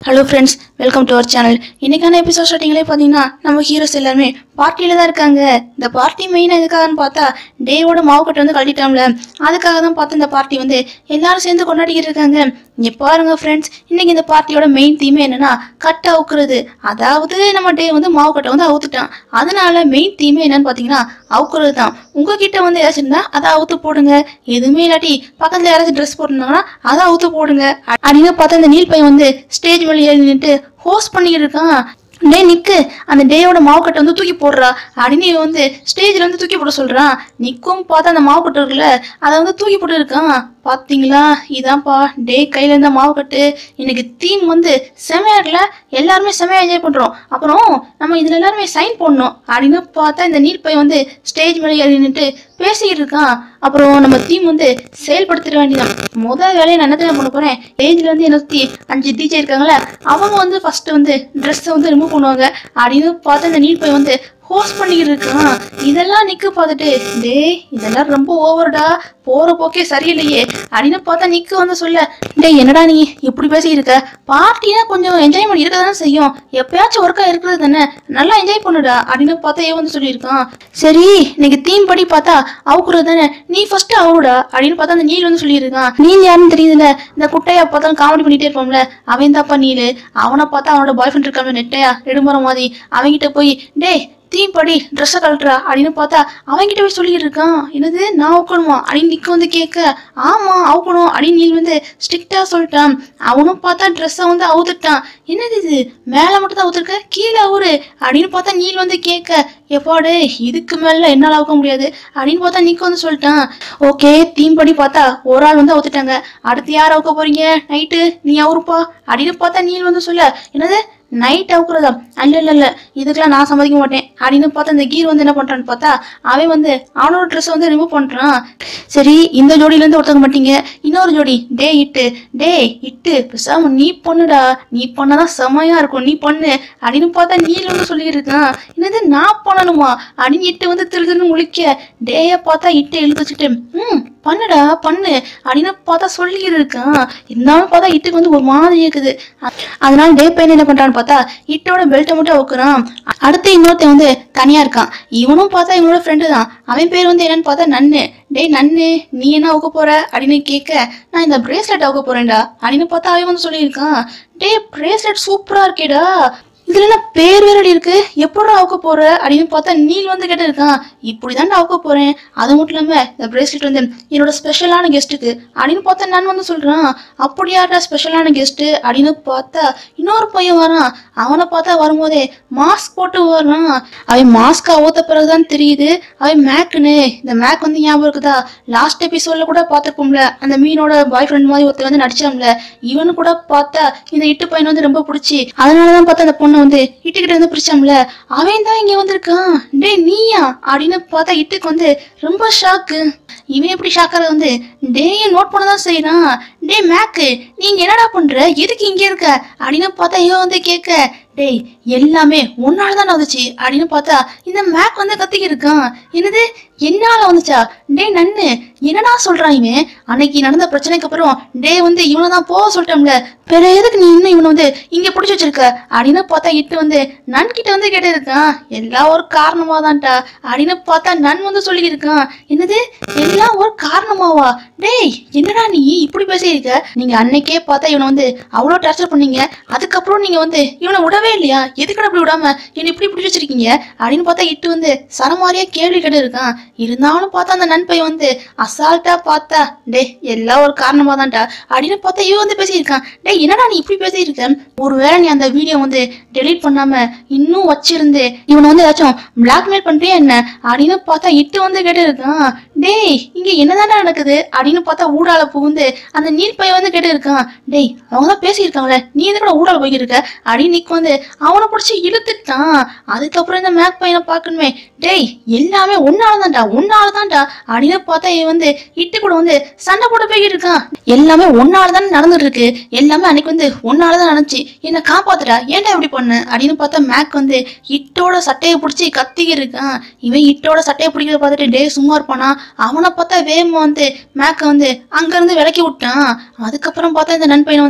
hello friends welcome to our channel இன்னைக்கான episode ஸ்டார்டிங்லேயே பார்த்தீங்கன்னா நம்ம ஹீரோஸ் எல்லாருமே பார்ட்டியில் தான் இருக்காங்க இந்த பார்ட்டி மெயினாக எதுக்காகன்னு பார்த்தா டேவோட மாவுக்கட்டை வந்து கழட்டிட்டோம்ல அதுக்காக தான் பார்த்து இந்த பார்ட்டி வந்து எல்லாரும் சேர்ந்து கொண்டாடிக்கிட்டு இருக்காங்க இங்கே பாருங்க ஃப்ரெண்ட்ஸ் இன்னைக்கு இந்த பார்ட்டியோட மெயின் தீமே என்னன்னா கட்டை அவுக்குறது அதாவது நம்ம டே வந்து மாவுக்கட்டை வந்து அவுத்துட்டான் அதனால மெயின் தீமே என்னன்னு பார்த்தீங்கன்னா அவுக்குறது தான் உங்ககிட்ட வந்து ஏதாச்சும் இருந்தா அதை அவுத்து போடுங்க எதுவுமே இல்லாட்டி பக்கத்தில் யாராச்சும் ட்ரெஸ் போட்டிருந்தாங்கன்னா அதை அவுத்து போடுங்க அப்படின்னு பார்த்தா இந்த நீல் பையன் வந்து ஸ்டேஜ் மேலே ஏறி நின்னுட்டு ஹோஸ்ட் பண்ணிக்கிட்டு இருக்கான் டே நிக்கு அந்த டேயோட மாவுக்கட்டை வந்து தூக்கி போடுறா அப்படின்னு இவன் வந்து ஸ்டேஜ்ல வந்து தூக்கி போட சொல்றான் நிக்கும் பார்த்தா அந்த மாவுக்கட்டு இருக்குல்ல அதை வந்து தூக்கி போட்டு இருக்கான் பாத்தீங்களா இதான்ப்பா டே கையில இருந்த மாவுக்கட்டு இன்னைக்கு தீம் வந்து செமையா இருக்குல்ல எல்லாருமே செமையா என்ஜாய் பண்றோம் அப்புறம் நம்ம இதுல எல்லாருமே சைன் போடணும் அப்படின்னு பார்த்தா இந்த நீட் பையன் வந்து ஸ்டேஜ் மேலே ஏறி நின்னுட்டு பேசிக்கிட்டு இருக்கான் அப்புறம் நம்ம தீம் வந்து செயல்படுத்திட வேண்டியதான் முதல் வேலையை நான் என்ன தெரியுமா பண்ண போறேன் ஸ்டேஜ்ல வந்து என்ன சுத்தி அஞ்சு டிஜே இருக்காங்களே அவங்க வந்து ஃபர்ஸ்ட் வந்து ட்ரெஸ்ஸை வந்து ரிமூவ் பண்ணுவாங்க அப்படின்னு பார்த்து இந்த நீட் பையன் வந்து ஹோஸ்ட் பண்ணிக்கிட்டு இருக்கான் இதெல்லாம் நிக்க பார்த்துட்டு டேய் இதெல்லாம் ரொம்ப ஓவர்டா போற போக்கே சரியில்லையே அப்படின்னு பார்த்தா நிக்க வந்து சொல்ல டேய் என்னடா நீ இப்படி பேசிக்கிட்டு இருக்க பார்ட்டினா கொஞ்சம் என்ஜாய்மெண்ட் இருக்க தானே செய்யும் எப்பயாச்சும் ஒர்க்கா இருக்கிறது தானே நல்லா என்ஜாய் பண்ணுடா அப்படின்னு பார்த்தா ஏன் வந்து சொல்லியிருக்கான் சரி இன்னைக்கு தீம் படி பார்த்தா அவுக்குறது தானே நீ ஃபர்ஸ்ட் அவுடா அப்படின்னு பார்த்தா அந்த நீல் வந்து சொல்லியிருக்கான் நீல் யாருன்னு தெரியுதுல்ல இந்த குட்டையா பார்த்தாலும் காமெடி பண்ணிட்டே இருப்போம்ல அவன் தான்ப்பா நீல் அவனை பார்த்தா அவனோட பாய் ஃப்ரெண்ட் இருக்கான் நெட்டையா நெடுமரம் மாதிரி அவன்கிட்ட போய் டேய் தீம் படி ட்ரெஸ்ஸை கழட்டுறா அப்படின்னு பார்த்தா அவன்கிட்ட போய் சொல்லிட்டு இருக்கான் என்னது நான் அவுக்கணுமா அப்படின்னு நிக்க வந்து கேட்க ஆமா அவுக்கணும் அப்படின்னு நீ வந்து ஸ்ட்ரிக்டா சொல்லிட்டான் அவனும் பார்த்தா ட்ரெஸ்ஸை வந்து அவுத்துட்டான் என்னது இது மேலே மட்டும் தான் அவுத்துருக்க கீழே அவுரு அப்படின்னு பார்த்தா நீல் வந்து கேட்க எப்பாடு இதுக்கு மேல என்னால் அவுக்க முடியாது அப்படின்னு பார்த்தா நிக்க வந்து சொல்லிட்டான் ஓகே தீம் படி பார்த்தா ஒரு ஆள் வந்து அவுத்துட்டாங்க அடுத்து யார் அவுக்க போறீங்க நைட்டு நீ அவுருப்பா அப்படின்னு பார்த்தா நீல் வந்து சொல்ல என்னது நைட் அவுக்குறதா இல்ல இல்ல இல்ல இதுக்கெல்லாம் நான் சம்மதிக்க மாட்டேன் அப்படின்னு பார்த்தா இந்த கீர் வந்து என்ன பண்றான்னு பார்த்தா அவன் வந்து அவனோட ட்ரெஸ் வந்து ரிமூவ் பண்றான் சரி இந்த ஜோடியில இருந்து ஒருத்தங்க மாட்டீங்க இன்னொரு ஜோடி டே இட்டு டே இட்டு பேசாம நீ பண்ணுடா நீ பண்ணாதான் செமையா இருக்கும் நீ பண்ணு அப்படின்னு பார்த்தா நீல வந்து சொல்லியிருக்கான் என்னது நான் பண்ணணுமா அப்படின்னு இட்டு வந்து திரு திருன்னு முழிக்க டேய பார்த்தா இட்டு இழுத்துச்சுட்டு ம் பண்ணுடா பண்ணு அப்படின்னு பார்த்தா சொல்லிக்கிட்டு இருக்கான் இருந்தாலும் பார்த்தா இட்டுக்கு வந்து ஒரு மாதிரி இருக்குது அ- அதனால டே பையன் என்ன பண்றான்னு பார்த்தா இட்டோட பெல்ட்டை மட்டும் அவுக்குறான் அடுத்து இன்னொருத்தன் வந்து தனியா இருக்கான் இவனும் பார்த்தா இவனோட ஃப்ரெண்டு தான் அவன் பேர் வந்து என்னன்னு பார்த்தா நன்னு டேய் நன்னு நீ என்ன அவுக்க போற அப்படின்னு கேட்க நான் இந்த பிரேஸ்லெட் அவுக்க போறேன்டா அப்படின்னு பார்த்தா அவன் வந்து சொல்லியிருக்கான் டேய் பிரேஸ்லெட் சூப்பரா இருக்கேடா இதுல என்ன பேர் வேறடி இருக்கு எப்படா அவுக்க போற அப்படின்னு பார்த்தா நீல் வந்து கேட்டு இருக்கான் இப்படிதான் அவுக்க போறேன் அது மட்டும் இல்லாம இந்த பிரேஸ்லெட் வந்து என்னோட ஸ்பெஷலான கெஸ்ட்டுக்கு அப்படின்னு பார்த்தா நான் வந்து சொல்றான் அப்படியாடா ஸ்பெஷலான கெஸ்ட் அப்படின்னு பார்த்தா இன்னொரு பையன் வரான் அவனை பார்த்தா வரும்போதே மாஸ்க் போட்டு வரான் அவன் மாஸ்க் ஊத்த பிறகுதான் தெரியுது அவன் மேக்குன்னு இந்த மேக் வந்து ஞாபகம் இருக்குதா லாஸ்ட் எபிசோட்ல கூட பார்த்துருப்போம்ல அந்த மீனோட பாய் ஃப்ரெண்ட் மாதிரி ஒருத்தர் வந்து நடிச்சாம்ல இவனு கூட பார்த்தா இந்த இட்டு பையன் வந்து ரொம்ப பிடிச்சி அதனாலதான் பார்த்தா அந்த பொண்ணை வந்து இட்டுக்கிட்ட வந்து பிடிச்சாம்ல அவன் தான் இங்க வந்திருக்கான் டேய் நீயா அப்படின்னு பார்த்தா இட்டுக்கு வந்து ரொம்ப ஷாக்கு இவன் எப்படி ஷாக்கரை வந்து டேயை நோட் பண்ண தான் செய்யறான் டே மேக்கு நீங்க என்னடா பண்ற எதுக்கு இங்க இருக்க அப்படின்னு பார்த்தா இவன் வந்து கேட்க டேய் எல்லாமே உன்னால தான் வந்துச்சு அப்படின்னு பார்த்தா இந்த மேக் வந்து கத்திக்கிட்டு இருக்கான் என்னது என்னால வந்துச்சா டேய் நன்னு என்னடா சொல்றான் இவன் அன்னைக்கு நடந்த பிரச்சனைக்கு அப்புறம் டே வந்து இவனை தான் போக சொல்லிட்டோம்ல பிற எதுக்கு நீ இன்னும் இவனை வந்து இங்க பிடிச்சி வச்சிருக்க அப்படின்னு பார்த்தா இட்டு வந்து நன் கிட்ட வந்து கேட்டு இருக்கான் எல்லாம் ஒரு காரணமா தான்டா அப்படின்னு பார்த்தா நன் வந்து சொல்லி இருக்கான் என்னது எல்லாம் ஒரு காரணமாவா டேய் என்னடா நீ இப்படி பேசியிருக்க நீங்க அன்னைக்கே பார்த்தா இவனை வந்து அவ்வளோ டார்ச்சர் பண்ணீங்க அதுக்கப்புறம் நீங்க வந்து இவனை விடவே இல்லையா எதுக்கு அப்படி விடாம என்னை இப்படி பிடிச்சி வச்சிருக்கீங்க அப்படின்னு பார்த்தா இட்டு வந்து சரமாரியா கேள்வி கேட்டு இருக்கான் இருந்தாலும் பார்த்தா அந்த நண்பை வந்து அசால்ட்டா பார்த்தா டேய் எல்லாம் ஒரு காரணமா தான்டா அப்படின்னு பார்த்தா இவன் வந்து பேசியிருக்கான் டேய் என்னடா நீ இப்படி பேசியிருக்க ஒருவேளை நீ அந்த வீடியோ வந்து டெலீட் பண்ணாம இன்னும் வச்சிருந்து இவனை வந்து ஏதாச்சும் பிளாக்மெயில் பண்றியா என்ன அப்படின்னு பார்த்தா இட்டு வந்து கேட்டு இருக்கான் டேய் இங்க என்னதானே நடக்குது அப்படின்னு பார்த்தா ஊடால புகுந்து அந்த நீர் பையன் வந்து கேட்டு இருக்கான் டேய் அவங்க தான் பேசியிருக்காங்களே நீ எதுக்கு ஊடால போய்கிட்டு இருக்க அப்படின்னு நிக்க வந்து அவனை பிடிச்சி இழுத்துட்டான் அதுக்கப்புறம் இந்த மேக் பையனை பார்க்கணுமே டேய் எல்லாமே உன்னால தான்டா உன்னால தான்டா அப்படின்னு பார்த்தா இவன் வந்து இட்டு கூட வந்து சண்டை போட போய்கிட்டு இருக்கான் எல்லாமே உன்னால தான் நடந்துட்டு இருக்கு எல்லாமே அன்னைக்கு வந்து உன்னால தான் நடந்துச்சு என்ன காப்பாத்துடா ஏன்டா இப்படி பண்ண அப்படின்னு பார்த்தா மேக் வந்து இட்டோட சட்டையை பிடிச்சி கத்திக்கிட்டு இருக்கான் இவன் இட்டோட சட்டையை பிடிக்கிறத பார்த்துட்டு டே சும்மா இருப்பானா அவனை பார்த்தா வேகமா வந்து மேக்கை வந்து அங்கிருந்து விலக்கி விட்டான் அதுக்கப்புறம் பார்த்தா இந்த நண்பையனை வந்து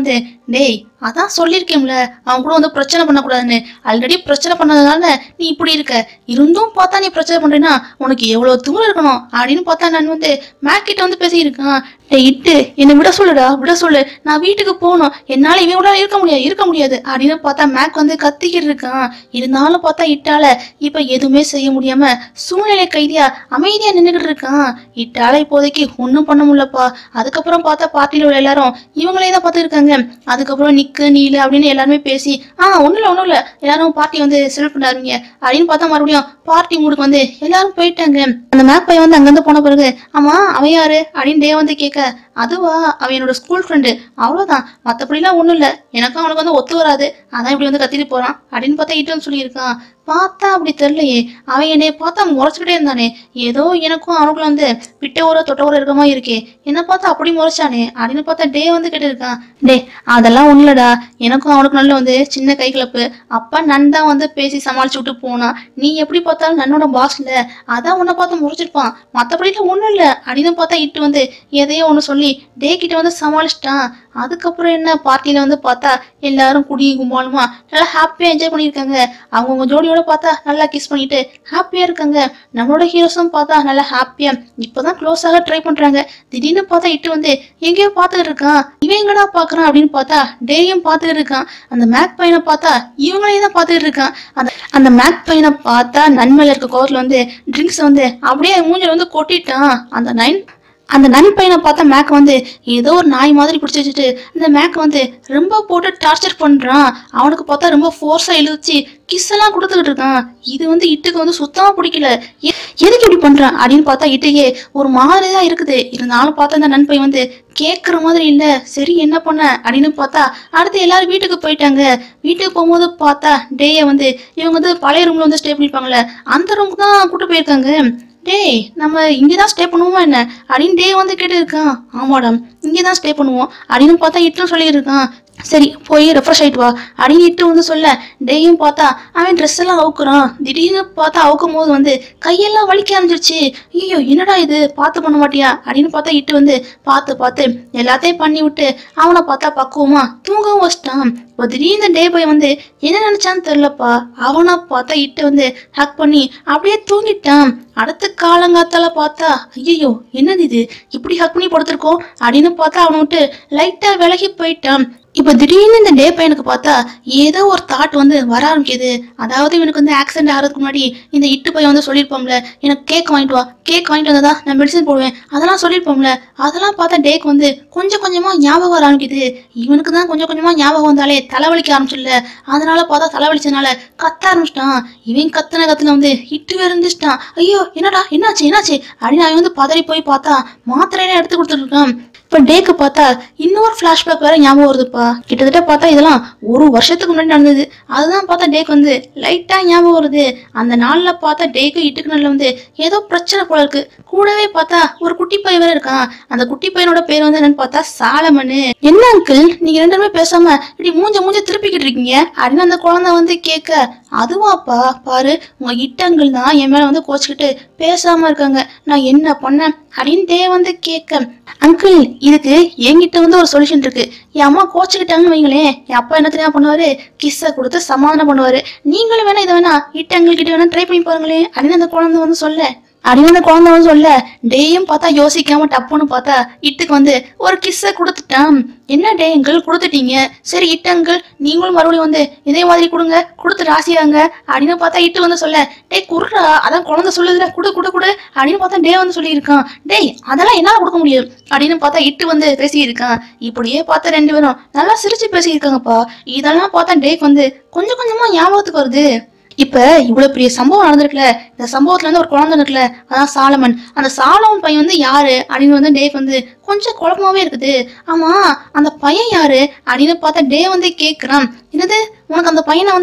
டேய் அதான் சொல்லியிருக்கேன்ல அவன் கூட வந்து பிரச்சனை பண்ணக்கூடாதுன்னு ஆல்ரெடி பிரச்சனை பண்ணதுனால நீ இப்படி இருக்க இருந்தும் பார்த்தா நீ பிரச்சனை பண்றேன்னா உனக்கு எவ்வளவு திமிரு இருக்கணும் அப்படின்னு பார்த்தா நான் வந்து மேக் கிட்ட வந்து பேசியிருக்கான் டேய் இட்டு என்னை விட சொல்லுடா விட சொல்லு நான் வீட்டுக்கு போகணும் என்னால இவன் கூட இருக்க முடியாது இருக்க முடியாது அப்படின்னு பார்த்தா மேக் வந்து கத்திக்கிட்டு இருக்கான் இருந்தாலும் பார்த்தா இட்டால இப்ப எதுவுமே செய்ய முடியாம சூழ்நிலை கைதியா அமைதியா நின்னுகிட்டு இருக்கான் இட்டால இப்போதைக்கு ஒன்றும் பண்ண முடியலப்பா அதுக்கப்புறம் பார்த்தா பார்ட்டியில உள்ள எல்லாரும் இவங்களே தான் பார்த்து இருக்காங்க அதுக்கப்புறம் நிக்கு நீலு அப்படின்னு எல்லாருமே பேசி ஆ ஒன்றும் இல்லை ஒன்றும் இல்லை எல்லாரும் பார்ட்டி வந்து செலக்ட் பண்ணாருங்க அப்படின்னு பார்த்தா மறுபடியும் பார்ட்டி மூடுக்கு வந்து எல்லாரும் போயிட்டாங்க அந்த மேப் பையன் வந்து அங்கேருந்து போன பிறகு ஆமா அவன் யாரு அப்படின்னு டே வந்து கேட்க அதுவா அவன் என்னோட ஸ்கூல் ஃப்ரெண்டு அவ்வளோதான் மற்றபடிலாம் ஒன்றும் இல்லை எனக்கும் அவனுக்கு வந்து ஒத்து வராது அதான் இப்படி வந்து கத்திட்டு போறான் அப்படின்னு பார்த்தா இட்டுன்னு சொல்லியிருக்கான் பார்த்தா அப்படி தெரியலையே அவன் என்னைய பார்த்தா முறைச்சுக்கிட்டே இருந்தானே ஏதோ எனக்கும் அவனுக்குள்ள வந்து விட்ட ஊர தொட்ட ஊர இருக்க மாதிரி இருக்கே என்ன பார்த்தா அப்படி முறைச்சானே அப்படின்னு பார்த்தா டே வந்து கேட்டு இருக்கான் டே அதெல்லாம் ஒண்ணுலடா எனக்கும் அவனுக்கு நல்ல வந்து சின்ன கை கலப்பு அப்பா நன் தான் வந்து பேசி சமாளிச்சு விட்டு போனான் நீ எப்படி பார்த்தாலும் நன்னோட பாஸ்ல அதான் உன்னை பார்த்து முறைச்சிருப்பான் மற்றபடிலாம் ஒன்றும் இல்லை அப்படின்னு பார்த்தா இட்டு வந்து எதையோ ஒன்று சொல்லி டே கிட்ட வந்து சமாளிச்சிட்டான் அதுக்கப்புறம் என்ன பார்ட்டியில வந்து பார்த்தா எல்லாரும் குடி கும்பாலுமா நல்லா ஹாப்பியாக என்ஜாய் பண்ணியிருக்காங்க அவங்கவுங்க ஜோடியோட பார்த்தா நல்லா கிஸ் பண்ணிட்டு ஹாப்பியாக இருக்காங்க நம்மளோட ஹீரோஸும் பார்த்தா நல்லா ஹாப்பியாக இப்போதான் க்ளோஸ் ஆக ட்ரை பண்ணுறாங்க திடீர்னு பார்த்தா இட்டு வந்து எங்கேயோ பார்த்துட்டு இருக்கான் இவன் எங்கடா பார்க்குறான் அப்படின்னு பார்த்தா டேயும் பார்த்துட்டு இருக்கான் அந்த மேக் பையனை பார்த்தா இவங்களையும் தான் பார்த்துட்டு இருக்கான் அந்த அந்த மேக் பையனை பார்த்தா நன்மையில இருக்க கோவத்தில் வந்து ட்ரிங்க்ஸ் வந்து அப்படியே மூஞ்சில வந்து கொட்டிட்டான் அந்த நைன் அந்த நன் பையனை பார்த்தா மேக் வந்து ஏதோ ஒரு நாய் மாதிரி பிடிச்சி வச்சுட்டு அந்த மேக் வந்து ரொம்ப போட்டு டார்ச்சர் பண்றான் அவனுக்கு பார்த்தா ரொம்ப ஃபோர்ஸா இழுச்சு கிஸ் எல்லாம் கொடுத்துக்கிட்டு இருக்கான் இது வந்து இட்டுக்கு வந்து சுத்தமா பிடிக்கல எ- எதுக்கு இப்படி பண்றான் அப்படின்னு பார்த்தா இட்டுக்கே ஒரு மாதிரி தான் இருக்குது இருந்தாலும் பார்த்தா அந்த நன் பையன் வந்து கேட்குற மாதிரி இல்ல சரி என்ன பண்ண அப்படின்னு பார்த்தா அடுத்து எல்லாரும் வீட்டுக்கு போயிட்டாங்க வீட்டுக்கு போகும்போது பார்த்தா டேயை வந்து இவங்க வந்து பழைய ரூம்ல வந்து ஸ்டே பண்ணிருப்பாங்கல்ல அந்த ரூமுக்கு தான் கூட்டு போயிருக்காங்க டேய் நம்ம இங்கே தான் ஸ்டே பண்ணுவோமா என்ன அப்படின்னு டே வந்து கேட்டு இருக்கான் ஆமாடம் இங்கே தான் ஸ்டே பண்ணுவோம் அப்படின்னு பார்த்தா இட்டும் சொல்லியிருக்கான் சரி போய் ரெஃப்ரெஷ் ஆயிட்டு வா அப்படின்னு இட்டு வந்து சொல்ல டேயும் பார்த்தா அவன் ட்ரெஸ் எல்லாம் அவுக்குறான் திடீர்னு பார்த்தா அவுக்கும் போது வந்து கையெல்லாம் வலிக்க ஆரம்பிச்சிருச்சு ஐயோ என்னடா இது பார்த்து பண்ண மாட்டியா அப்படின்னு பார்த்தா இட்டு வந்து பார்த்து பார்த்து எல்லாத்தையும் பண்ணி விட்டு அவனை பார்த்தா பக்குவமா தூங்கவும் வச்சிட்டான் இப்போ திடீர்னு டே பாய் வந்து என்ன நினைச்சான்னு தெரியலப்பா அவனை பார்த்தா இட்டு வந்து ஹக் பண்ணி அப்படியே தூங்கிட்டான் அடுத்த காலங்காத்தால பார்த்தா ஐயோ என்னது இது இப்படி ஹக் பண்ணி படுத்திருக்கோம் அப்படின்னு பார்த்தா அவனை விட்டு லைட்டா விலகி போயிட்டான் இப்போ திடீர்னு இந்த டே பையனுக்கு பார்த்தா ஏதோ ஒரு தாட் வந்து வர ஆரம்பிக்குது அதாவது இவனுக்கு வந்து ஆக்சிடென்ட் ஆகிறதுக்கு முன்னாடி இந்த இட்டு பையன் வந்து சொல்லியிருப்போம்ல எனக்கு கேக் வாங்கிட்டு வா கேக் வாங்கிட்டு வந்ததா நான் மெடிசன் போடுவேன் அதெல்லாம் சொல்லியிருப்போம்ல அதெல்லாம் பார்த்தா டேக்கு வந்து கொஞ்சம் கொஞ்சமா ஞாபகம் வர ஆரம்பிக்குது இவனுக்கு தான் கொஞ்சம் கொஞ்சமா ஞாபகம் வந்தாலே தலைவலிக்க ஆரம்பிச்சிடல அதனால பார்த்தா தலைவலிச்சனால கத்த ஆரம்பிச்சிட்டான் இவன் கத்துன கத்துல வந்து இட்டு இருந்துச்சிட்டான் ஐயோ என்னடா என்னாச்சு என்னாச்சு அப்படின்னு அவன் வந்து பதறி போய் பார்த்தா மாத்திரையெல்லாம் எடுத்து கொடுத்துட்டு இருக்கான் இப்போ டேக்கு பார்த்தா இன்னொரு ஃப்ளாஷ்பேக் வேற ஞாபகம் வருதுப்பா கிட்டத்தட்ட பார்த்தா இதெல்லாம் ஒரு வருஷத்துக்கு முன்னாடி நடந்தது அதுதான் பார்த்தா டேக்கு வந்து லைட்டா ஞாபகம் வருது அந்த நாள்ல பார்த்தா டேக்கு இட்டுக்கு நல்ல வந்து ஏதோ பிரச்சனை போல இருக்கு கூடவே பார்த்தா ஒரு குட்டி பையன் வேற இருக்கான் அந்த குட்டி பையனோட பேர் வந்து என்னன்னு பார்த்தா சாலமனு என்ன அங்கிள் நீங்க ரெண்டு பேருமே பேசாம இப்படி மூஞ்ச மூஞ்ச திருப்பிக்கிட்டு இருக்கீங்க அப்படின்னு அந்த குழந்தை வந்து கேட்க அதுவாப்பா பாரு உங்க இட்டங்கள் தான் என் மேல வந்து கோச்சிக்கிட்டு பேசாம இருக்காங்க நான் என்ன பண்ணேன் அப்படின்னு டே வந்து கேட்க அங்கிள் இதுக்கு என்கிட்ட வந்து ஒரு சொல்யூஷன் இருக்கு என் அம்மா கோச்சுக்கிட்டாங்கன்னு வைங்களேன் என் அப்பா என்ன தெரியாம பண்ணுவாரு கிஸ்ஸை கொடுத்து சமாதானம் பண்ணுவாரு நீங்களும் வேணா இதை வேணா இட்டங்கள் கிட்ட வேணா ட்ரை பண்ணி பாருங்களேன் அப்படின்னு அந்த குழந்தை வந்து சொல்ல அப்படின்னு அந்த குழந்தை வந்து சொல்ல டேயும் பார்த்தா யோசிக்காம டப்புன்னு பார்த்தா இட்டுக்கு வந்து ஒரு கிஸ்ஸை கொடுத்துட்டான் என்ன டே எங்கள் கொடுத்துட்டீங்க சரி இட்டங்கள் நீங்களும் மறுபடியும் வந்து இதே மாதிரி கொடுங்க கொடுத்து ராசியாங்க அப்படின்னு பார்த்தா இட்டு வந்து சொல்ல டேய் குடுறா அதான் குழந்தை சொல்லுதுல குடு குடு குடு அப்படின்னு பார்த்தா டே வந்து சொல்லியிருக்கான் டேய் அதெல்லாம் என்னால கொடுக்க முடியும் அப்படின்னு பார்த்தா இட்டு வந்து பேசியிருக்கான் இப்படியே பார்த்தா ரெண்டு பேரும் நல்லா சிரிச்சு பேசியிருக்காங்கப்பா இதெல்லாம் பார்த்தா டேக்கு வந்து கொஞ்சம் கொஞ்சமா ஞாபகத்துக்கு வருது இப்ப இவ்வளவு பெரிய சம்பவம் நடந்திருக்குல இந்த சம்பவத்துல வந்து ஒரு குழந்தை இருக்குல்ல அதான் சாலமன் அந்த சாலமன் பையன் வந்து யாரு அப்படின்னு வந்து டேக் வந்து கொஞ்சம் குழப்பமாவே இருக்குது ஆமா அந்த பையன் யாரு அப்படின்னு பார்த்தா டே வந்து கேக்குறான் என்னது உனக்கு அந்த பையனை வந்து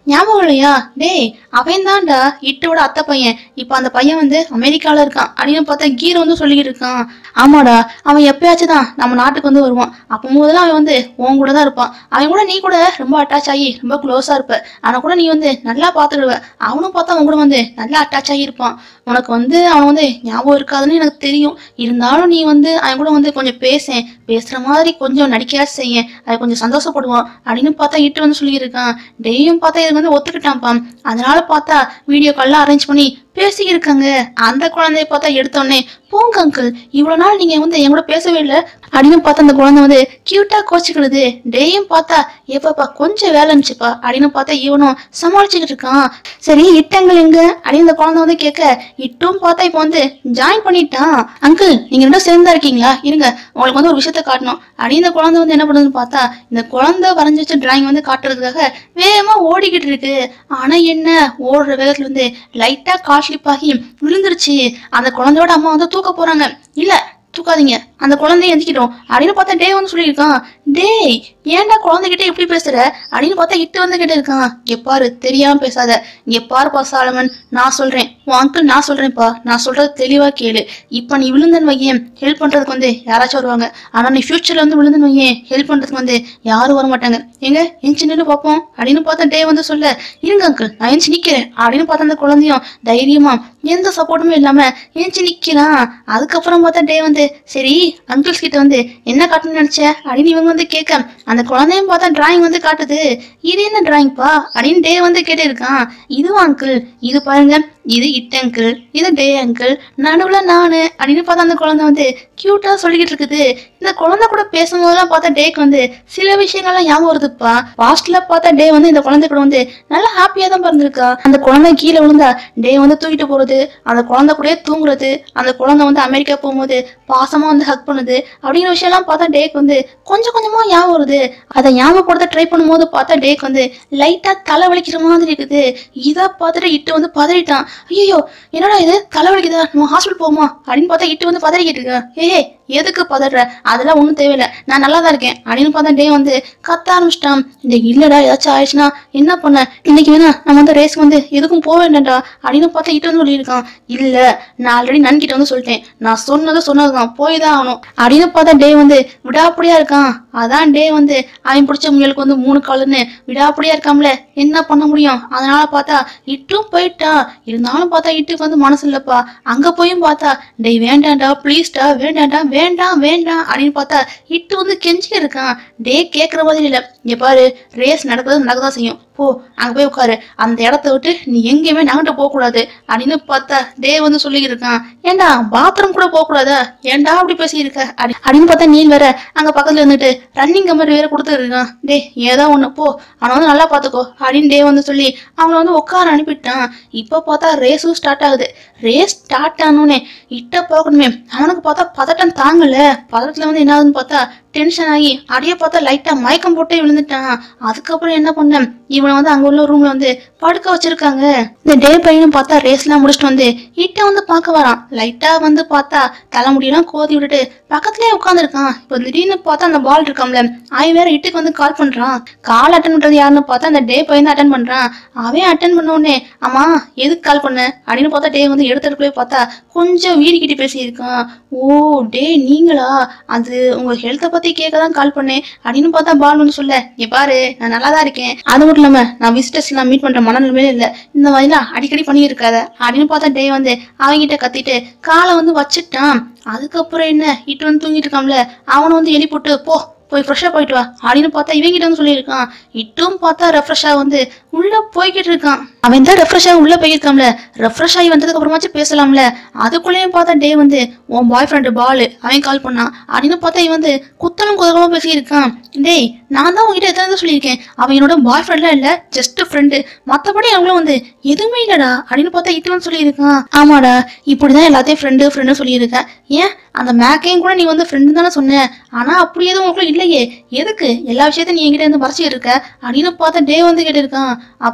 ஞாபகம் இல்லையா டேய் அவன் தான்டா இட்டோட அத்தை பையன் இப்ப அந்த பையன் வந்து அமெரிக்கால இருக்கான் அப்படின்னு பார்த்தா கீர் வந்து சொல்லிக்கிட்டு இருக்கான் ஆமாடா அவன் எப்பயாச்சும் தான் நம்ம நாட்டுக்கு வந்து வருவான் அப்போ முதல்ல அவன் வந்து உன் கூட தான் இருப்பான் அவன் கூட நீ கூட ரொம்ப அட்டாச் ஆகி ரொம்ப க்ளோஸா இருப்ப அவனை கூட நீ வந்து நல்லா பார்த்துடுவ அவனும் பார்த்தா அவன் கூட வந்து நல்லா அட்டாச் ஆகி இருப்பான் உனக்கு வந்து அவன் வந்து ஞாபகம் இருக்காதுன்னு எனக்கு தெரியும் இருந்தாலும் நீ வந்து அவன் கூட வந்து கொஞ்சம் பேசேன் பேசுற மாதிரி கொஞ்சம் நடிக்கா செய்ய அது கொஞ்சம் சந்தோஷப்படுவான் அப்படின்னு பார்த்தா இட்டு வந்து சொல்லியிருக்கான் டெய்யும் பார்த்தா இதுக்கு வந்து ஒத்துக்கிட்டான்ப்பா அதனால பார்த்தா வீடியோ கால்லாம் அரேஞ்ச் பண்ணி பேசிக்கிருக்காங்க அந்த குழந்தைய பார்த்தா எடுத்தோடனே போங்க அங்கிள் இவ்வளவு நாள் நீங்க வந்து என் கூட பேசவே இல்லை அப்படின்னு பார்த்தா அந்த குழந்தை வந்து கியூட்டா கோச்சிக்கிடுது டேயும் பார்த்தா ஏப்பாப்பா கொஞ்சம் வேலை இருந்துச்சுப்பா அப்படின்னு பார்த்தா இவனும் சமாளிச்சுக்கிட்டு இருக்கான் சரி இட்டங்கள் எங்க அப்படின்னு இந்த குழந்தை வந்து கேட்க இட்டும் பார்த்தா இப்போ வந்து ஜாயின் பண்ணிட்டான் அங்கிள் நீங்க ரெண்டும் சேர்ந்தா இருக்கீங்களா இருங்க உங்களுக்கு வந்து ஒரு விஷயத்த காட்டணும் அப்படின்னு இந்த குழந்தை வந்து என்ன பண்ணுதுன்னு பார்த்தா இந்த குழந்தை வரைஞ்சி வச்ச டிராயிங் வந்து காட்டுறதுக்காக வேகமா ஓடிக்கிட்டு இருக்கு ஆனா என்ன ஓடுற வேகத்துல வந்து லைட்டா கால் ஸ்லிப் ஆகி விழுந்துருச்சு அந்த குழந்தையோட அம்மா வந்து தூக்க போறாங்க இல்ல தூக்காதீங்க அந்த குழந்தைய எந்திக்கிட்டோம் அப்படின்னு பார்த்தா டே வந்து சொல்லியிருக்கான் டேய் ஏன்டா குழந்தைகிட்ட எப்படி பேசுற அப்படின்னு பார்த்தா இட்டு வந்து கிட்ட இருக்கான் இங்க பாரு தெரியாம பேசாத இங்க பாருப்பா சாலமன் நான் சொல்றேன் உன் அங்கிள் நான் சொல்றேன்ப்பா நான் சொல்றது தெளிவா கேளு இப்ப நீ விழுந்தன் வையேன் ஹெல்ப் பண்றதுக்கு வந்து யாராச்சும் வருவாங்க ஆனா நீ ஃபியூச்சர்ல வந்து விழுந்தன் வையேன் ஹெல்ப் பண்றதுக்கு வந்து யாரும் வர மாட்டாங்க எங்க எஞ்சி நின்று பார்ப்போம் அப்படின்னு பார்த்தா டே வந்து சொல்ல இருங்க அங்கிள் நான் எஞ்சி நிக்கிறேன் அப்படின்னு பார்த்தா அந்த குழந்தையும் தைரியமா எந்த சப்போர்ட்டுமே இல்லாம எஞ்சி நிக்கிறான் அதுக்கப்புறம் பார்த்தா டே வந்து சரி அங்கிள்ஸ் கிட்ட வந்து என்ன காட்டணும்னு நினைச்ச அப்படின்னு இவங்க வந்து கேட்க அந்த குழந்தையும் பார்த்தா டிராயிங் வந்து காட்டுது இது என்ன டிராயிங்ப்பா அப்படின்னு டே வந்து கேட்டு இருக்கான் இதுவா அங்கிள் இது பாருங்க இது இட் அங்கிள் இது டே அங்கிள் நடுவுல நானு அப்படின்னு பார்த்தா அந்த குழந்தை வந்து கியூட்டா சொல்லிக்கிட்டு இருக்குது இந்த குழந்தை கூட பேசும்போதெல்லாம் பார்த்தா டேக்கு வந்து சில விஷயங்கள்லாம் ஞாபகம் வருதுப்பா பாஸ்ட்ல பார்த்தா டே வந்து இந்த குழந்தை கூட வந்து நல்லா ஹாப்பியா தான் பிறந்திருக்கா அந்த குழந்தை கீழே விழுந்தா டே வந்து தூக்கிட்டு போறது அந்த குழந்தை கூடயே தூங்குறது அந்த குழந்தை வந்து அமெரிக்கா போகும்போது பாசமா வந்து ஹக் பண்ணுது அப்படிங்கிற விஷயம்லாம் பார்த்தா டேக்கு வந்து கொஞ்சம் கொஞ்சமா ஞாபகம் வருது அதை ஞாபகப்படுத்த ட்ரை பண்ணும்போது பார்த்தா டேக்கு வந்து லைட்டா தலை வலிக்கிற மாதிரி இருக்குது இதை பார்த்துட்டு இட்டு வந்து பதறிட்டான் ஐயோ என்னடா இது தலை வலிக்குதா நம்ம ஹாஸ்பிட்டல் போமா அப்படின்னு பார்த்தா இட்டு வந்து பதறிக்கிட்டு இருக்கா ஏய் எதுக்கு பதற அதெல்லாம் ஒன்றும் தேவையில்லை நான் நல்லா தான் இருக்கேன் அப்படின்னு பார்த்தா டே வந்து கத்த ஆரம்பிச்சிட்டான் இந்த இல்லடா ஏதாச்சும் ஆயிடுச்சுன்னா என்ன பண்ண இன்னைக்கு வேணா நம்ம வந்து ரேஸ் வந்து எதுக்கும் போக வேண்டாம்டா அப்படின்னு பார்த்தா இட்டு வந்து சொல்லியிருக்கான் இல்ல நான் ஆல்ரெடி நன்கிட்ட வந்து சொல்லிட்டேன் நான் சொன்னதை சொன்னதுதான் போய் தான் ஆகணும் அப்படின்னு பார்த்தா டே வந்து விடாப்படியா இருக்கான் அதான் டே வந்து அவன் பிடிச்ச முயலுக்கு வந்து மூணு காலுன்னு விடாப்படியா இருக்காம்ல என்ன பண்ண முடியும் அதனால பார்த்தா இட்டும் போயிட்டான் இருந்தாலும் பார்த்தா இட்டுக்கு வந்து மனசு இல்லப்பா அங்க போயும் பார்த்தா டேய் வேண்டாம்டா ப்ளீஸ்டா வேண்டாம்டா வேண்டாம் வேண்டாம் அப்படின்னு பார்த்தா இட்டு வந்து கெஞ்சி இருக்கான் டே கேட்குற மாதிரி இல்லை இங்க பாரு ரேஸ் நடக்கிறது நடக்கதான் செய்யும் போ அங்க போய் உட்காரு அந்த இடத்த விட்டு நீ எங்கேயுமே நகண்டு போக கூடாது அப்படின்னு பார்த்தா டே வந்து சொல்லிக்கிட்டு இருக்கான் ஏண்டா பாத்ரூம் கூட போக கூடாதா ஏன்டா அப்படி பேசியிருக்க அப்படி அப்படின்னு பார்த்தா நீல் வேற அங்க பக்கத்துல இருந்துட்டு ரன்னிங் கம்பர் வேற கொடுத்துட்டு இருக்கான் டே ஏதோ ஒண்ணு போ அவனை வந்து நல்லா பாத்துக்கோ அப்படின்னு டே வந்து சொல்லி அவனை வந்து உட்கார அனுப்பிட்டான் இப்போ பார்த்தா ரேஸும் ஸ்டார்ட் ஆகுது ரேஸ் ஸ்டார்ட் ஆனோடனே இட்ட பார்க்கணுமே அவனுக்கு பார்த்தா பதட்டம் தாங்கல பதட்டத்துல வந்து என்ன ஆகுதுன்னு பார்த்தா டென்ஷன் ஆகி அப்படியே பார்த்தா லைட்டா மயக்கம் போட்டே விழுந்துட்டான் அதுக்கப்புறம் என்ன பண்ண இவனை வந்து அங்க உள்ள ரூம்ல வந்து படுக்க வச்சிருக்காங்க இந்த டே பையனும் பார்த்தா ரேஸ்லாம் முடிச்சுட்டு வந்து இட்ட வந்து பார்க்க வரான் லைட்டா வந்து பார்த்தா தலைமுடியெல்லாம் கோதி விட்டுட்டு பக்கத்துலயே உட்காந்துருக்கான் இப்போ திடீர்னு பார்த்தா அந்த பால் இருக்காம்ல அவன் வேற இட்டுக்கு வந்து கால் பண்றான் கால் அட்டன் பண்றது யாருன்னு பார்த்தா அந்த டே பையன் தான் அட்டன் பண்றான் அவன் அட்டன் பண்ண உடனே ஆமா எதுக்கு கால் பண்ண அப்படின்னு பார்த்தா டே வந்து எடுத்துட்டு போய் பார்த்தா கொஞ்சம் வீடிக்கிட்டு பேசியிருக்கான் ஓ டே நீங்களா அது உங்க ஹெல்த்தை பத்தி கேட்க தான் கால் பண்ணேன் அப்படின்னு பார்த்தா பால் வந்து சொல்ல இங்க பாரு நான் நல்லா தான் இருக்கேன் அது மட்டும் இல்லாம நான் விசிட்டர்ஸ் எல்லாம் மீட் பண்ற மனநிலைமையில இல்ல இந்த மாதிரிலாம் அடிக்கடி பண்ணியிருக்காத அப்படின்னு பார்த்தா டே வந்து அவங்கிட்ட கத்திட்டு காலை வந்து வச்சுட்டான் அதுக்கப்புறம் என்ன இட்டு வந்து தூங்கிட்டு இருக்கான்ல அவனை வந்து எழுப்பி போட்டு போ போய் ஃப்ரெஷ்ஷாக போயிட்டு வா அப்படின்னு பார்த்தா இவங்கிட்ட வந்து சொல்லியிருக்கான் இட்டும் பார்த்தா ரெஃப்ரெஷ்ஷாக வந்து உள்ள போய்கிட்டு இருக்கான் அவன் தான் ரெஃப்ரெஷ்ஷாக உள்ள போயிருக்கான்ல ரெஃப்ரெஷ் ஆகி வந்ததுக்கு அப்புறமாச்சும் பேசலாம்ல அதுக்குள்ளேயும் பார்த்தா டே வந்து உன் பாய் ஃப்ரெண்டு பாலு அவன் கால் பண்ணான் அப்படின்னு பார்த்தா இவன் வந்து குத்தலும் குதகலமா பேசியிருக்கான் டேய் நான் தான் உங்ககிட்ட எத்தனை தடவை சொல்லியிருக்கேன் அவன் என்னோட பாய் ஃப்ரெண்ட்லாம் இல்லை ஜஸ்ட் ஃப்ரெண்டு மற்றபடி அவங்களும் வந்து எதுவுமே இல்லடா அப்படின்னு பார்த்தா இட்டு வந்து சொல்லியிருக்கான் ஆமாடா இப்படிதான் எல்லாத்தையும் ஃப்ரெண்டு ஃப்ரெண்டு சொல்லியிருக்கேன் ஏன் அந்த மேக்கையும் கூட நீ வந்து ஃப்ரெண்டு தானே சொன்ன ஆனா அப்படி எதுவும் உங்களுக்குள்ள இல்லையே எதுக்கு எல்லா விஷயத்தையும் நீ என்கிட்ட இருந்து மறைச்சிட்டு இருக்க அப்படின்னு பார்த்தா டே வந்து கேட்டிருக்கான் அப்ப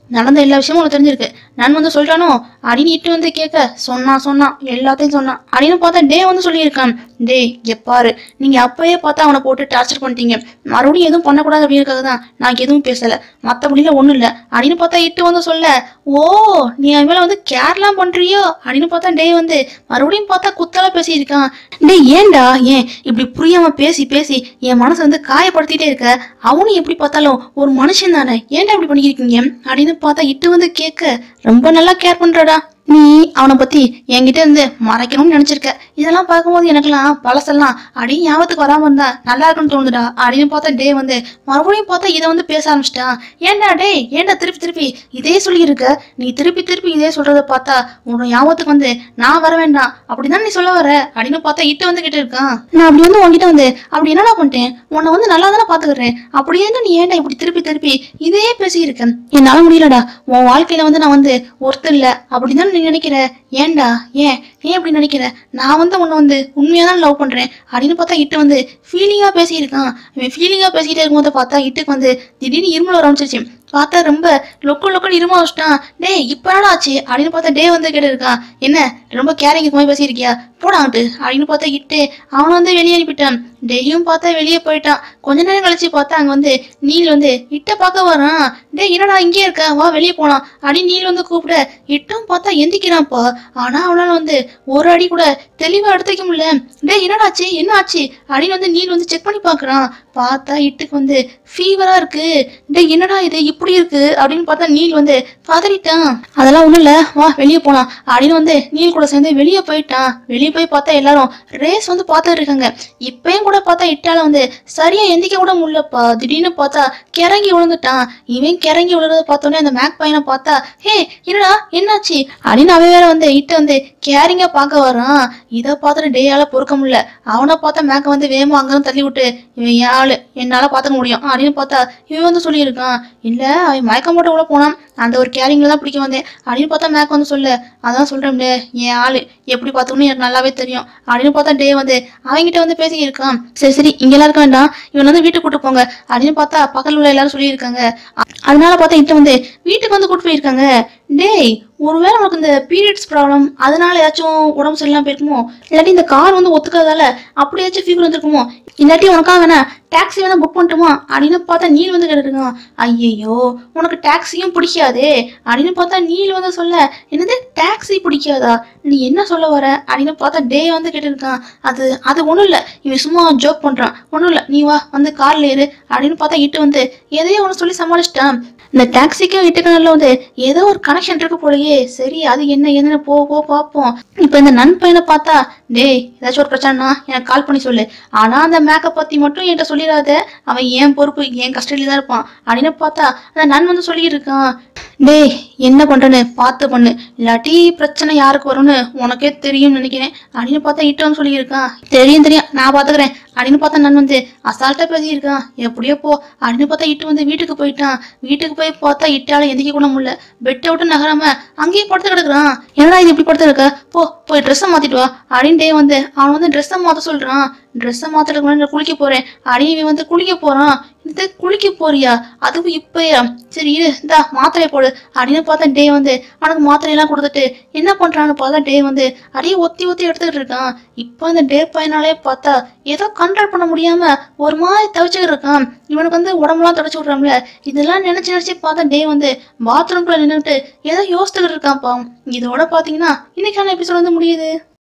நடந்த எல்லா விஷயமும் உனக்கு தெரிஞ்சிருக்கு நான் வந்து சொல்றானோ அப்படின்னு இட்டு வந்து கேட்க சொன்னான் சொன்னான் எல்லாத்தையும் சொன்னான் அப்படின்னு பார்த்தா டே வந்து சொல்லியிருக்கான் டே எப்பாரு நீங்க அப்பயே பார்த்தா அவனை போட்டு டார்ச்சர் பண்ணிட்டீங்க மறுபடியும் எதுவும் பண்ணக்கூடாது அப்படிங்கிறதுக்காக தான் நான் எதுவும் பேசல மற்றபடியில ஒன்றும் இல்லை அப்படின்னு பார்த்தா இட்டு வந்து சொல்ல ஓ நீ அவன் மேல வந்து கேர்லாம் பண்றியோ அப்படின்னு பார்த்தா டே வந்து மறுபடியும் பார்த்தா குத்தலா பேசியிருக்கான் டே ஏன்டா ஏன் இப்படி புரியாம பேசி பேசி என் மனசை வந்து காயப்படுத்திட்டே இருக்க அவனும் எப்படி பார்த்தாலும் ஒரு மனுஷன் தானே ஏன்டா இப்படி பண்ணியிருக்கீங்க அப்படின்னு பார்த்தா இட்டு வந்து கேட்க ரொம்ப நல்லா கேர் பண்றடா நீ அவனை பத்தி என்கிட்ட இருந்து மறைக்கணும்னு நினைச்சிருக்க இதெல்லாம் பார்க்கும்போது எனக்கெல்லாம் பழசெல்லாம் அடி ஞாபகத்துக்கு வராம இருந்தா நல்லா இருக்கும்னு தோணுதுடா அப்படின்னு பார்த்தா டே வந்து மறுபடியும் பார்த்தா இதை வந்து பேச ஆரம்பிச்சிட்டான் ஏன்டா டே ஏன்டா திருப்பி திருப்பி இதே சொல்லியிருக்க நீ திருப்பி திருப்பி இதே சொல்றத பார்த்தா உன்னோட ஞாபகத்துக்கு வந்து நான் வர வேண்டாம் அப்படிதான் நீ சொல்ல வர அப்படின்னு பார்த்தா இட்டு வந்து கிட்ட இருக்கான் நான் அப்படி வந்து உன்கிட்ட வந்து அப்படி என்னடா பண்ணிட்டேன் உன்னை வந்து நல்லா தானே பாத்துக்கிறேன் அப்படியே நீ ஏன்டா இப்படி திருப்பி திருப்பி இதே பேசி இருக்க என்னால முடியலடா உன் வாழ்க்கையில வந்து நான் வந்து ஒருத்தர் இல்ல அப்படிதான் நீ நினைக்கிற ஏன்டா ஏன் ஏன் இப்படி நினைக்கிற நான் வந்து உன்னை வந்து உண்மையா தான் லவ் பண்றேன் அப்படின்னு பார்த்தா இட்டு வந்து ஃபீலிங்கா பேசியிருக்கான் இவன் ஃபீலிங்கா பேசிக்கிட்டே இருக்கும்போது பார்த்தா இட்டுக்கு வந்து திடீர்னு இருமல் வர ஆரம்பிச்சிருச்சு பார்த்தா ரொம்ப லொக்கு லொக்குன்னு இருமா வச்சுட்டான் டேய் இப்போ என்னடா ஆச்சு அப்படின்னு பார்த்தா டே வந்து கேட்டு இருக்கான் என்ன ரொம்ப கேரிங் மாதிரி பேசியிருக்கியா போடாங்கட்டு அப்படின்னு பார்த்தா இட்டு அவனை வந்து வெளியே அனுப்பிட்டான் டேயும் பார்த்தா வெளியே போயிட்டான் கொஞ்ச நேரம் கழிச்சு பார்த்தா அங்க வந்து நீல் வந்து இட்ட பார்க்க வரான் டேய் என்னடா இங்கே இருக்க வா வெளியே போலாம் அப்படின்னு நீல் வந்து கூப்பிட இட்டும் பார்த்தா எந்திக்கிறான்ப்பா ஆனா அவனால வந்து ஒரு அடி கூட தெளிவா எடுத்துக்க முடியல டேய் என்னடா ஆச்சு என்ன ஆச்சு அப்படின்னு வந்து நீல் வந்து செக் பண்ணி பார்க்கறான் பார்த்தா இட்டுக்கு வந்து ஃபீவரா இருக்கு டேய் என்னடா இது இப்படி இருக்கு அப்படின்னு பார்த்தா நீல் வந்து பதறிட்டான் அதெல்லாம் ஒண்ணும் இல்ல வா வெளியே போலாம் அப்படின்னு வந்து நீல் கூட சேர்ந்து வெளியே போயிட்டான் வெளியே போய் பார்த்தா எல்லாரும் ரேஸ் வந்து பார்த்துட்டு இருக்காங்க இப்பயும் கூட பார்த்தா இட்டால வந்து சரியா எந்திக்க கூட முடியலப்பா திடீர்னு பார்த்தா கிறங்கி விழுந்துட்டான் இவன் கிறங்கி விழுறத பார்த்தோன்னே அந்த மேக் பையனை பார்த்தா ஹே என்னடா என்னாச்சு அப்படின்னு அவன் வேற வந்து இட்ட வந்து கேரிங்கா பார்க்க வரான் இதை பார்த்துட்டு டேயால பொறுக்க முடியல அவனை பார்த்தா மேக்க வந்து வேகமா அங்கிருந்து தள்ளி விட்டு இவன் என் ஆளு என்னால பார்த்துக்க முடியும் அப்படின்னு பார்த்தா இவன் வந்து சொல்லியிருக்கான் இல்ல அவன் மயக்கம் போட்டு கூட போனான் அந்த ஒரு கேரிங்ல தான் பிடிக்க வந்தேன் அப்படின்னு பார்த்தா மேக் வந்து சொல்ல அதான் சொல்றேன்ல என் ஆளு எப்படி பார்த்துக்கணும் எனக்கு நல்லாவே தெரியும் அப்படின்னு பார்த்தா டே வந்து அவன்கிட்ட வந்து பேசியிருக்கான் சரி சரி இங்கெல்லாம் இருக்க வேண்டாம் இவன் வந்து வீட்டுக்கு கூட்டு போங்க அப்படின்னு பார்த்தா பக்கத்துல உள்ள எல்லாரும் சொல்லியிருக்காங்க அ- அதனால பார்த்தா இட்ட வந்து வீட்டுக்கு வந்து கூட்டு போயிருக்காங்க டேய் ஒருவேளை உனக்கு இந்த பீரியட்ஸ் ப்ராப்ளம் அதனால ஏதாச்சும் உடம்பு சரியில்லாம போயிருக்குமோ இல்லாட்டி இந்த கார் வந்து ஒத்துக்காதால அப்படி ஏதாச்சும் ஃபீவர் வந்திருக்குமோ இல்லாட்டி உனக்காக வேணா டாக்ஸி வேணா புக் பண்ணட்டுமா அப்படின்னு பார்த்தா நீல் வந்து கேட்டுருக்கான் ஐயையோ உனக்கு டாக்ஸியும் பிடிக்காதே அப்படின்னு பார்த்தா நீல் வந்து சொல்ல என்னது டாக்ஸி பிடிக்காதா நீ என்ன சொல்ல வர அப்படின்னு பார்த்தா டே வந்து கேட்டிருக்கான் அது அது ஒன்றும் இல்லை இவன் சும்மா ஜோக் பண்ணுறான் ஒன்றும் இல்லை நீ வா வந்து கார்ல ஏறு அப்படின்னு பார்த்தா இட்டு வந்து எதையோ ஒன்று சொல்லி சமாளிச்சிட்டான் இந்த டாக்ஸிக்கும் இட்டுக்கனால வந்து ஏதோ ஒரு கனெக்ஷன் இருக்கு போலயே சரி அது என்ன என்னன்னு போ போ பார்ப்போம் இப்போ இந்த நன் பையனை பார்த்தா டேய் ஏதாச்சும் ஒரு பிரச்சனைனா எனக்கு கால் பண்ணி சொல்லு ஆனா அந்த மேக்கப் பத்தி மட்டும் என்கிட்ட சொல்லிடாத அவன் ஏன் பொறுப்பு என் கஸ்டடியில தான் இருப்பான் அப்படின்னு பார்த்தா அந்த நன் வந்து சொல்லியிருக்கான் டேய் என்ன பண்றேன்னு பார்த்து பண்ணு இல்லாட்டி பிரச்சனை யாருக்கு வரும்னு உனக்கே தெரியும்னு நினைக்கிறேன் அப்படின்னு பார்த்தா இட்டோன்னு சொல்லியிருக்கான் தெரியும் தெரியும் நான் பாத்துக்கிறேன் அப்படின்னு பார்த்தா நான் வந்து அசால்ட்டா பேசியிருக்கான் எப்படியோ போ அப்படின்னு பார்த்தா இட்டு வந்து வீட்டுக்கு போயிட்டான் வீட்டுக்கு போய் பார்த்தா இட்டால எந்திக்க கூட முடியல பெட்டை விட்டு நகராம அங்கேயே படுத்து கிடக்குறான் என்னடா இது இப்படி படுத்து இருக்க போ போய் ட்ரெஸ்ஸை மாத்திட்டு வா அப்படின்னு டே வந்து அவன் வந்து ட்ரெஸ்ஸை மாத்த சொல்றான் ட்ரெஸ்ஸை மாத்துறதுக்கு முன்னாடி நான் குளிக்க போறேன் அப்படின்னு இவன் வந்து குளிக்க போறான் இது குளிக்க போறியா அதுவும் இப்பயா சரி இரு இந்தா மாத்திரை போடு அப்படின்னு பார்த்தா டே வந்து அவனுக்கு மாத்திரையெல்லாம் கொடுத்துட்டு என்ன பண்றான்னு பார்த்தா டே வந்து அப்படியே ஒத்தி ஒத்தி எடுத்துக்கிட்டு இருக்கான் இப்போ அந்த டே பையனாலே பார்த்தா ஏதோ கண்ட்ரோல் பண்ண முடியாம ஒரு மாதிரி தவிச்சுக்கிட்டு இருக்கான் இவனுக்கு வந்து உடம்புலாம் தொடச்சு விட்றாம்ல இதெல்லாம் நினைச்சு நினைச்சு பார்த்தா டே வந்து பாத்ரூம்குள்ள நின்றுட்டு ஏதோ யோசிச்சுக்கிட்டு இருக்கான்ப்பா இதோட பாத்தீங்கன்னா இன்னைக்கான எபிசோட் வந்து முடியுது